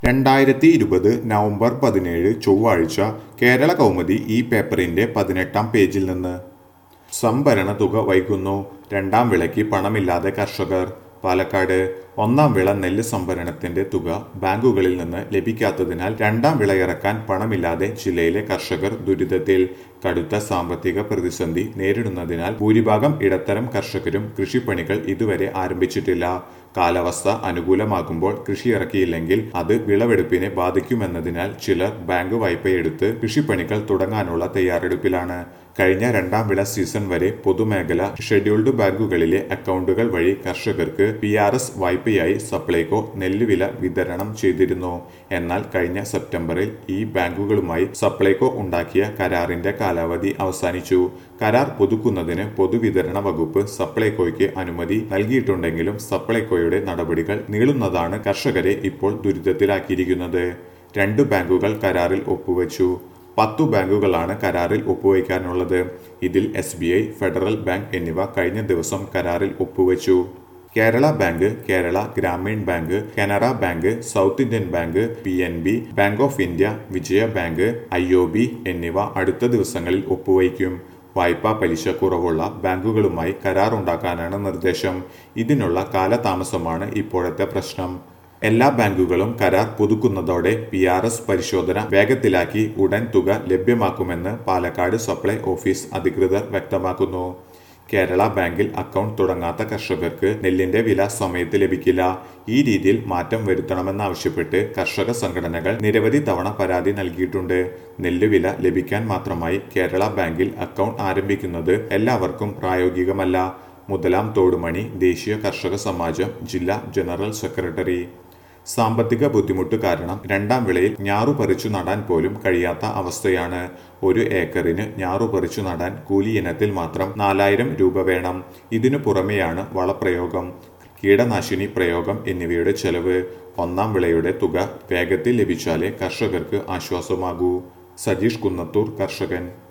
രണ്ടായിരത്തി ഇരുപത് നവംബർ പതിനേഴ് ചൊവ്വാഴ്ച കേരള കൗമുദി ഈ പേപ്പറിന്റെ പതിനെട്ടാം പേജിൽ നിന്ന് സംഭരണ തുക വൈകുന്നു രണ്ടാം വിളയ്ക്ക് പണമില്ലാതെ കർഷകർ പാലക്കാട് ഒന്നാം വിള നെല്ല് സംഭരണത്തിന്റെ തുക ബാങ്കുകളിൽ നിന്ന് ലഭിക്കാത്തതിനാൽ രണ്ടാം വിള ഇറക്കാൻ പണമില്ലാതെ ജില്ലയിലെ കർഷകർ ദുരിതത്തിൽ കടുത്ത സാമ്പത്തിക പ്രതിസന്ധി നേരിടുന്നതിനാൽ ഭൂരിഭാഗം ഇടത്തരം കർഷകരും കൃഷിപ്പണികൾ ഇതുവരെ ആരംഭിച്ചിട്ടില്ല കാലാവസ്ഥ അനുകൂലമാകുമ്പോൾ കൃഷി ഇറക്കിയില്ലെങ്കിൽ അത് വിളവെടുപ്പിനെ ബാധിക്കുമെന്നതിനാൽ ചിലർ ബാങ്ക് വായ്പയെടുത്ത് കൃഷിപ്പണികൾ തുടങ്ങാനുള്ള തയ്യാറെടുപ്പിലാണ് കഴിഞ്ഞ രണ്ടാം വിള സീസൺ വരെ പൊതുമേഖല ഷെഡ്യൂൾഡ് ബാങ്കുകളിലെ അക്കൗണ്ടുകൾ വഴി കർഷകർക്ക് പി ആർ എസ് വായ്പയായി സപ്ലൈകോ നെല്ലുവില വിതരണം ചെയ്തിരുന്നു എന്നാൽ കഴിഞ്ഞ സെപ്റ്റംബറിൽ ഈ ബാങ്കുകളുമായി സപ്ലൈകോ ഉണ്ടാക്കിയ കരാറിന്റെ കാലാവധി അവസാനിച്ചു കരാർ പുതുക്കുന്നതിന് പൊതുവിതരണ വകുപ്പ് സപ്ലൈകോയ്ക്ക് അനുമതി നൽകിയിട്ടുണ്ടെങ്കിലും സപ്ലൈകോയുടെ നടപടികൾ നീളുന്നതാണ് കർഷകരെ ഇപ്പോൾ ദുരിതത്തിലാക്കിയിരിക്കുന്നത് രണ്ട് ബാങ്കുകൾ കരാറിൽ ഒപ്പുവെച്ചു പത്തു ബാങ്കുകളാണ് കരാറിൽ ഒപ്പുവയ്ക്കാനുള്ളത് ഇതിൽ S B I Federal Bank എന്നിവ കഴിഞ്ഞ ദിവസം കരാറിൽ ഒപ്പുവെച്ചു Kerala Bank Kerala Gramin Bank Canara Bank South Indian Bank P N B Bank of India Vijaya Bank I O B എന്നിവ അടുത്ത ദിവസങ്ങളിൽ ഒപ്പുവയ്ക്കും വായ്പാ പലിശ കുറവുള്ള ബാങ്കുകളുമായി കരാറുണ്ടാക്കാനാണ് നിർദ്ദേശം ഇതിനുള്ള കാലതാമസമാണ് ഇപ്പോഴത്തെ പ്രശ്നം എല്ലാ ബാങ്കുകളും കരാർ പുതുക്കുന്നതോടെ പി ആർ എസ് പരിശോധന വേഗത്തിലാക്കി ഉടൻ തുക ലഭ്യമാക്കുമെന്ന് പാലക്കാട് സപ്ലൈ ഓഫീസ് അധികൃതർ വ്യക്തമാക്കുന്നു കേരള ബാങ്കിൽ അക്കൗണ്ട് തുടങ്ങാത്ത കർഷകർക്ക് നെല്ലിന്റെ വില സമയത്ത് ലഭിക്കില്ല ഈ രീതിയിൽ മാറ്റം വരുത്തണമെന്നാവശ്യപ്പെട്ട് കർഷക സംഘടനകൾ നിരവധി തവണ പരാതി നൽകിയിട്ടുണ്ട് നെല്ല് വില ലഭിക്കാൻ മാത്രമായി കേരള ബാങ്കിൽ അക്കൗണ്ട് ആരംഭിക്കുന്നത് എല്ലാവർക്കും പ്രായോഗികമല്ല മുതലാം തോടുമണി ദേശീയ കർഷക സമാജം ജില്ലാ ജനറൽ സെക്രട്ടറി സാമ്പത്തിക ബുദ്ധിമുട്ട് കാരണം രണ്ടാം വിളയിൽ ഞാറു പറിച്ചു നടാൻ പോലും കഴിയാത്ത അവസ്ഥയാണ് ഒരു ഏക്കറിന് ഞാറു പറിച്ചു നടാൻ കൂലി ഇനത്തിൽ മാത്രം നാലായിരം രൂപ വേണം ഇതിനു പുറമെയാണ് വളപ്രയോഗം കീടനാശിനി പ്രയോഗം എന്നിവയുടെ ചെലവ് ഒന്നാം വിളയുടെ തുക വേഗത്തിൽ ലഭിച്ചാലേ കർഷകർക്ക് ആശ്വാസമാകൂ സജീഷ് കുന്നത്തൂർ കർഷകൻ